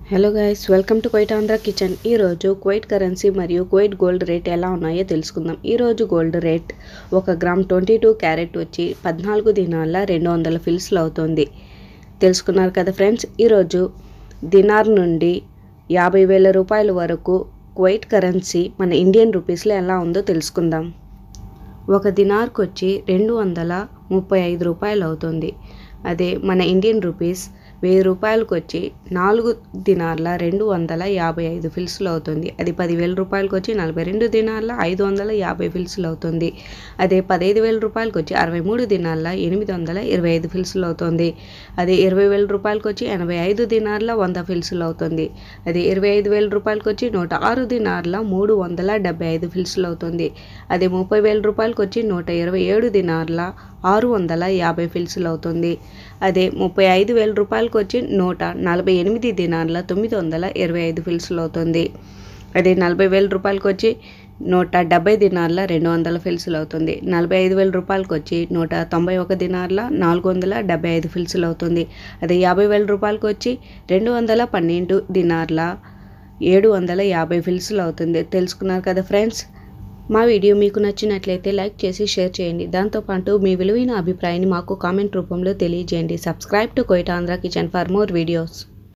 hello guys welcome to quite Andhra kitchen ఈరోజు quite currency మరియు quite gold rate ఎలా ఉన్నాయో తెలుసుకుందాం ఈరోజు గోల్డ్ రేట్ ఒక గ్రామ్ ట్వంటీ టూ క్యారెట్ వచ్చి పద్నాలుగు దినాల రెండు వందల ఫిల్స్లు అవుతుంది తెలుసుకున్నారు కదా ఫ్రెండ్స్ ఈరోజు దినార్ నుండి యాభై వేల రూపాయల వరకు క్వైట్ కరెన్సీ మన ఇండియన్ రూపీస్లో ఎలా ఉందో తెలుసుకుందాం ఒక దినార్కి వచ్చి రెండు వందల ముప్పై ఐదు రూపాయలు అవుతుంది అదే మన ఇండియన్ రూపీస్ వెయ్యి రూపాయలకు వచ్చి నాలుగు దినార్ల రెండు వందల యాభై ఐదు ఫిల్స్లు అవుతుంది అది పదివేల రూపాయలకు వచ్చి నలభై రెండు దినార్ల ఐదు వందల యాభై ఫిల్స్లు అవుతుంది అదే పదహైదు వేల రూపాయలకు వచ్చి అరవై మూడు దినార్ల ఎనిమిది వందల ఇరవై ఐదు ఫిల్స్లు అవుతుంది అదే ఇరవై వేల రూపాయలకు వచ్చి ఎనభై ఐదు దినార్ల వంద ఫిల్స్లు అవుతుంది అదే ఇరవై ఐదు వేల రూపాయలకు వచ్చి నూట ఆరు దినార్ల మూడు వందల డెబ్బై ఐదు ఫిల్స్లు అవుతుంది అదే ముప్పై వేల రూపాయలకు వచ్చి నూట ఇరవై ఏడు దినార్ల ఆరు వందల యాభై ఫిల్స్లు అవుతుంది అదే ముప్పై ఐదు వేల రూపాయలకు వచ్చి నూట నలభై ఎనిమిది దినార్ల తొమ్మిది వందల ఇరవై ఐదు ఫిల్స్లు అవుతుంది అదే నలభై వేల రూపాయలకు వచ్చి నూట డెబ్బై దినార్ల రెండు వందల ఫిల్స్లు అవుతుంది నలభై ఐదు వేల రూపాయలకు వచ్చి నూట తొంభై ఒక దినార్ల నాలుగు వందల డెబ్బై ఐదు ఫిల్స్లు అవుతుంది అదే యాభై వేల రూపాయలకు వచ్చి రెండు వందల పన్నెండు దినార్ల ఏడు వందల యాభై ఫిల్స్లు అవుతుంది తెలుసుకున్నారు కదా ఫ్రెండ్స్ మా వీడియో మీకు నచ్చినట్లయితే లైక్ చేసి షేర్ చేయండి దాంతోపాటు మీ విలువైన అభిప్రాయాన్ని మాకు కామెంట్ రూపంలో తెలియజేయండి సబ్స్క్రైబ్ టు కోయిట్ Andhra kitchen for more videos